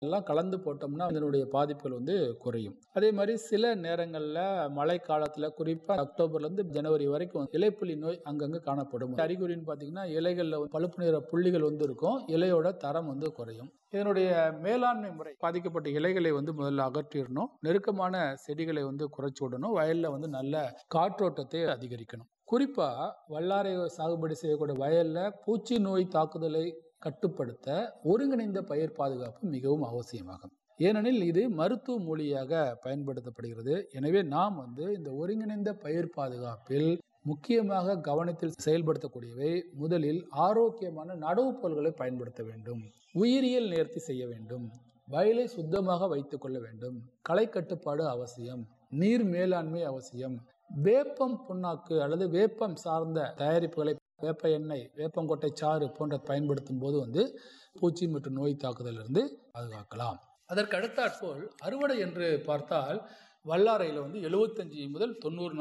எல்லாம் கலந்து போட்டோம்னா அதனுடைய பாதிப்புகள் வந்து குறையும் அதே மாதிரி சில நேரங்களில் மழை காலத்தில் குறிப்பாக அக்டோபர்லேருந்து ஜனவரி வரைக்கும் இலைப்புள்ளி நோய் அங்கங்கே காணப்படும் அறிகுறின்னு பார்த்தீங்கன்னா இலைகளில் பழுப்பு நிற புள்ளிகள் வந்து இருக்கும் இலையோட தரம் வந்து குறையும் இதனுடைய மேலாண்மை முறை பாதிக்கப்பட்ட இலைகளை வந்து முதல்ல அகற்றிடணும் நெருக்கமான செடிகளை வந்து குறைச்சி விடணும் வயலில் வந்து நல்ல காற்றோட்டத்தை அதிகரிக்கணும் குறிப்பாக வல்லாரை சாகுபடி செய்யக்கூடிய வயலில் பூச்சி நோய் தாக்குதலை கட்டுப்படுத்த ஒருங்கிணைந்த பயிர் பாதுகாப்பு மிகவும் அவசியமாகும் ஏனெனில் இது மருத்துவ மூலியாக பயன்படுத்தப்படுகிறது எனவே நாம் வந்து இந்த ஒருங்கிணைந்த பயிர் பாதுகாப்பில் முக்கியமாக கவனத்தில் செயல்படுத்தக்கூடியவை முதலில் ஆரோக்கியமான நடவு பொருள்களை பயன்படுத்த வேண்டும் உயிரியல் நேர்த்தி செய்ய வேண்டும் வயலை சுத்தமாக வைத்துக் கொள்ள வேண்டும் களை கட்டுப்பாடு அவசியம் நீர் மேலாண்மை அவசியம் வேப்பம் புண்ணாக்கு அல்லது வேப்பம் சார்ந்த தயாரிப்புகளை வேப்ப எண்ணெய் வேப்பங்கொட்டை சாறு போன்ற பயன்படுத்தும் போது வந்து பூச்சி மற்றும் நோய் தாக்குதலிருந்து பாதுகாக்கலாம் அதற்கு அடுத்தாற்போல் அறுவடை என்று பார்த்தால் வல்லாரையில் வந்து எழுபத்தஞ்சி முதல் தொண்ணூறு